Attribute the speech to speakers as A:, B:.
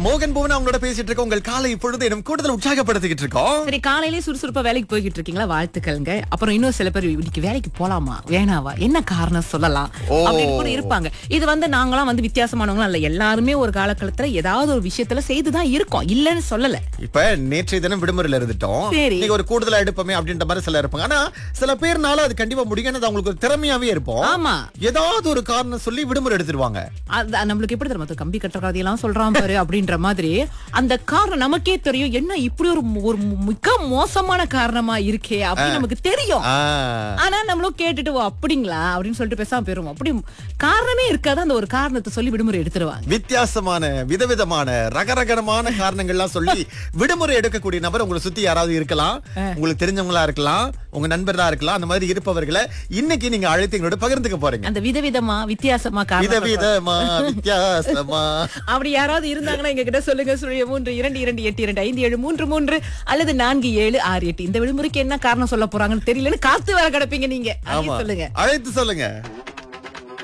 A: மோகன் புவன் அவங்களோட பேசிட்டு இருக்க உங்கள் காலை இப்பொழுது இன்னும் கூடுதல் உற்சாகப்படுத்திக்கிட்டு இருக்கோம்
B: சரி காலையிலே சுறுசுறுப்பா வேலைக்கு போய்கிட்டு இருக்கீங்களா வாழ்த்துக்கள்ங்க அப்புறம் இன்னும் சில பேர் இன்னைக்கு வேலைக்கு போலாமா வேணாவா என்ன காரணம் சொல்லலாம்
A: ஓ.
B: அப்படின்னு கூட இருப்பாங்க இது வந்து நாங்களாம் வந்து வித்தியாசமானவங்களும் இல்ல எல்லாருமே ஒரு காலகட்டத்துல ஏதாவது ஒரு விஷயத்துல செய்துதான் இருக்கோம் இல்லன்னு சொல்லல
A: இப்ப நேற்றைய தினம் விடுமுறையில இருந்துட்டோம்
B: சரி.
A: இன்னைக்கு ஒரு கூடுதலா எடுப்போமே அப்படின்ற மாதிரி சில இருப்பாங்க ஆனா சில பேர்னால அது கண்டிப்பா முடியும் அது அவங்களுக்கு ஒரு திறமையாவே இருப்போம்
B: ஆமா
A: ஏதாவது ஒரு காரணம் சொல்லி விடுமுறை எடுத்துருவாங்க
B: அது நம்மளுக்கு எப்படி தெரியுமா கம்பி கட்டுற கதையெல்லாம் சொல்றான் பாரு அப்படின்ற மாதிரி அந்த காரணம் நமக்கே தெரியும் என்ன இப்படி ஒரு ஒரு மிக மோசமான காரணமா இருக்கே அப்படின்னு நமக்கு தெரியும்
A: ஆ.
B: ஆனா நம்மளும் கேட்டுட்டு ஓ அப்படிங்களா அப்படின்னு சொல்லிட்டு பேசாம போயிருவோம் அப்படி காரணமே இருக்காது அந்த ஒரு காரணத்தை சொல்லி விடுமுறை எடுத்துருவாங்க
A: வித்தியாசமான விதவிதமான ரகரகரமான காரணங்கள்லாம் சொல்லி விடுமுறை எடுக்கக்கூடிய நபர் உங்களை சுத்தி யாராவது இருக்கலாம் உங்களுக்கு தெரிஞ்சவங்களா இருக்கலாம் உங்க நண்பர்களா இருக்கலாம் அந்த மாதிரி இருப்பவர்களை இன்னைக்கு நீங்க அழைத்து எங்களோட பகிர்ந்துக்க போறீங்க
B: அந்த விதவிதமா வித்தியாசமா காரணம் சொல்றாங்க.
A: விதவிதமா வித்தியாசமா
B: அப்படி யாராவது இருந்தாங்கன்னா எங்க கிட்ட சொல்லுங்க சுழிய மூன்று இரண்டு இரண்டு எட்டு இரண்டு ஐந்து ஏழு மூன்று மூன்று அல்லது நான்கு ஏழு ஆறு எட்டு இந்த விடுமுறைக்கு என்ன காரணம் சொல்ல போறாங்கன்னு தெரியலன்னு காத்து வர கிடப்பீங்க நீங்க அதையும்
A: ஆமா
B: சொல்லுங்க
A: அழைத்து சொல்லுங்க